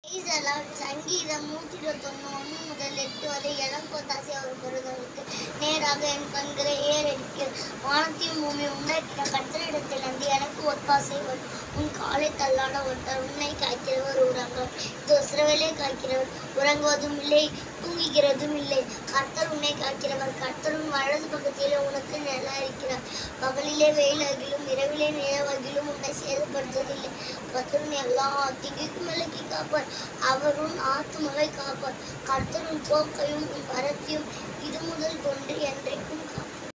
இதெல்லாம் சங்கீதம் நூற்றி இருபத்தொன்று ஒன்று முதல் எட்டு வரை இளங்கோத்தாசி அவர் பொருள்களுக்கு நேராக என் கண்களை ஏறடிக்க வானத்தையும் பூமி உண்டாக்கின கத்தரிடத்திலிருந்து எனக்கு ஒத்தாசை வரும் உன் காலை தள்ளாட ஒருத்தர் உன்னை காய்க்கிறவர் உறங்கார் இதோ சிறவிலே காய்க்கிறவர் உறங்குவதும் இல்லை தூங்குகிறதும் இல்லை கர்த்தர் உன்னை காக்கிறவர் கர்த்தரும் வலது பக்கத்திலே உனக்கு நில இருக்கிறார் பகலிலே வெயிலகிலும் இரவிலே நிலவகிலும் உன்னை சேதப்படுத்துவதில்லை கர்த்தரும் எல்லா திங்குக்கும் விலக்கி காப்பார் அவரும் ஆத்துமலை காப்பார் கர்த்தரும் போக்கையும் உன் பரத்தையும் இது முதல் கொண்டு என்றைக்கும் காப்பார்